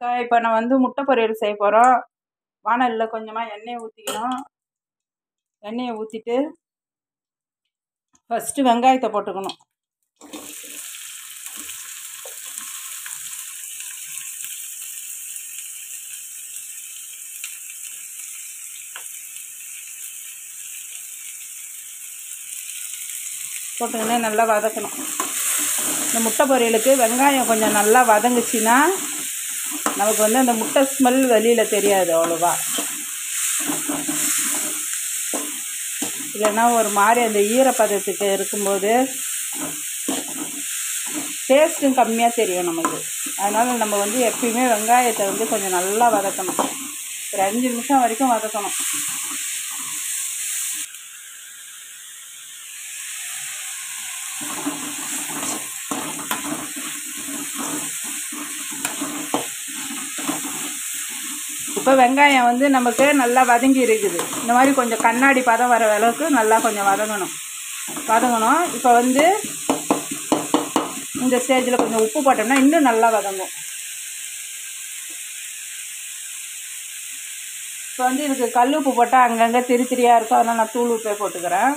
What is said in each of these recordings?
இப்போ நான் வந்து முட்டை பொரியல் செய்ய போகிறோம் வானலில் கொஞ்சமாக எண்ணெயை ஊற்றிக்கணும் எண்ணெயை ஊற்றிட்டு ஃபஸ்ட்டு வெங்காயத்தை போட்டுக்கணும் போட்டுக்கினே நல்லா வதக்கணும் இந்த முட்டை பொரியலுக்கு வெங்காயம் கொஞ்சம் நல்லா வதங்குச்சுன்னா நமக்கு வந்து அந்த முட்டை ஸ்மெல் வெளியில் தெரியாது அவ்வளோவா இல்லைன்னா ஒரு மாதிரி அந்த ஈரப்பதத்துக்கு இருக்கும்போது டேஸ்ட்டும் கம்மியாக தெரியும் நமக்கு அதனால் நம்ம வந்து எப்பயுமே வெங்காயத்தை வந்து கொஞ்சம் நல்லா வதக்கணும் ஒரு அஞ்சு நிமிஷம் வரைக்கும் வதக்கணும் இப்போ வெங்காயம் வந்து நமக்கு நல்லா வதங்கி இருக்குது இந்த மாதிரி கொஞ்சம் கண்ணாடி பதம் வர அளவுக்கு நல்லா கொஞ்சம் வதங்கணும் வதங்கணும் இப்போ வந்து இந்த ஸ்டேஜில் கொஞ்சம் உப்பு போட்டோம்னா இன்னும் நல்லா வதங்கும் இப்போ வந்து இதுக்கு கல் உப்பு போட்டால் அங்கங்கே திரி திரியாக இருக்கும் அதனால் நான் தூள் உப்பே போட்டுக்கிறேன்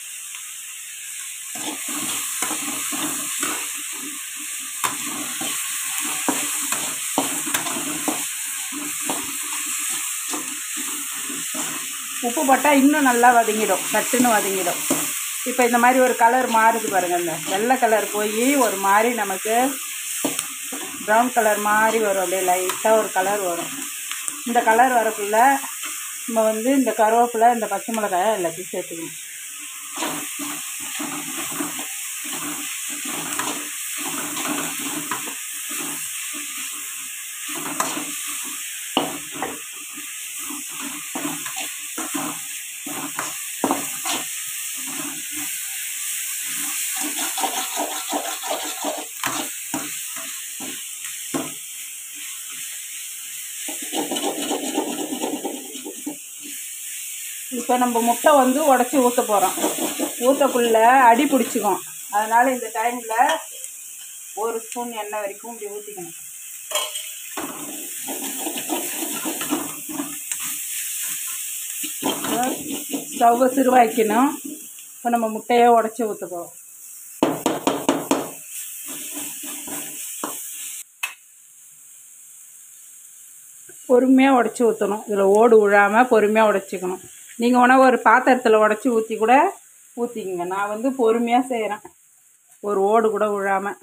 உப்பு போட்டால் இன்னும் நல்லா வதங்கிடும் சட்டுன்னு வதங்கிடும் இப்போ இந்த மாதிரி ஒரு கலர் மாறுது பாருங்கள் இந்த வெள்ளை கலர் போய் ஒரு மாதிரி நமக்கு ப்ரௌன் கலர் மாதிரி வரும் அப்படியே லைட்டாக ஒரு கலர் வரும் இந்த கலர் வரக்குள்ள நம்ம வந்து இந்த கருவேப்பிலை இந்த பச்சை மிளகாய் எல்லாத்தையும் சேர்த்துக்கணும் இப்போ நம்ம முட்டை வந்து உடச்சி ஊற்ற போகிறோம் ஊற்றக்குள்ள அடி பிடிச்சிக்கும் அதனால் இந்த டைமில் ஒரு ஸ்பூன் எண்ணெய் வரைக்கும் இப்படி ஊற்றிக்கணும் ஸ்டவ்வை சிறுவாய்க்கணும் இப்போ நம்ம முட்டையை உடச்சி ஊற்ற போகிறோம் பொறுமையாக உடச்சி ஊற்றணும் இதில் ஓடு விழாமல் பொறுமையாக உடச்சிக்கணும் நீங்கள் வேணால் ஒரு பாத்திரத்தில் உடச்சி ஊற்றி கூட ஊற்றிக்கிங்க நான் வந்து பொறுமையாக செய்கிறேன் ஒரு ஓடு கூட விழாமல்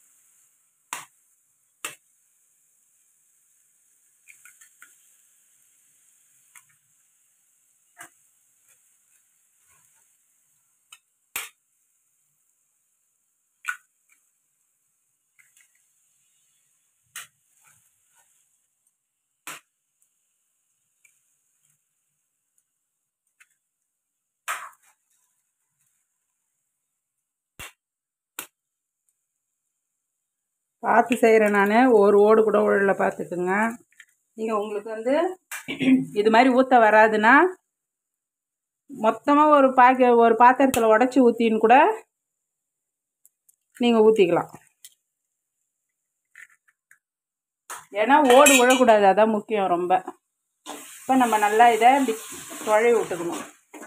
பார்த்து செய்கிறேன் நான் ஒரு ஓடு கூட உழல பார்த்துக்குங்க நீங்கள் உங்களுக்கு வந்து இது மாதிரி ஊற்ற வராதுன்னா மொத்தமாக ஒரு பாக்க ஒரு பாத்திரத்தில் உடச்சி ஊற்றின்னு கூட நீங்கள் ஊற்றிக்கலாம் ஏன்னா ஓடு விழக்கூடாது அதான் முக்கியம் ரொம்ப இப்போ நம்ம நல்லா இதை இப்படி தொழவி விட்டுக்கணும்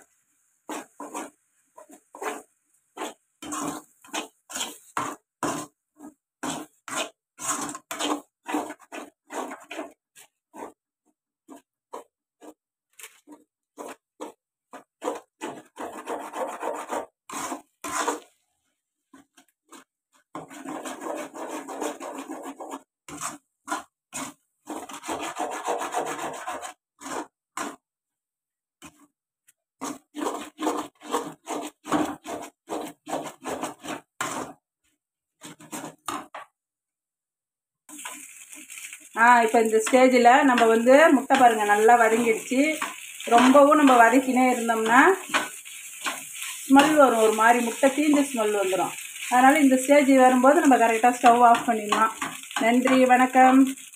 ஆ இப்போ இந்த ஸ்டேஜில் நம்ம வந்து முட்டை பாருங்கள் நல்லா வதங்கிடுச்சு ரொம்பவும் நம்ம வதக்கினே இருந்தோம்னா ஸ்மெல் வரும் ஒரு மாதிரி முட்டை தீஞ்ச ஸ்மெல் வந்துடும் அதனால் இந்த ஸ்டேஜ் வரும்போது நம்ம கரெக்டாக ஸ்டவ் ஆஃப் பண்ணிடலாம் நன்றி வணக்கம்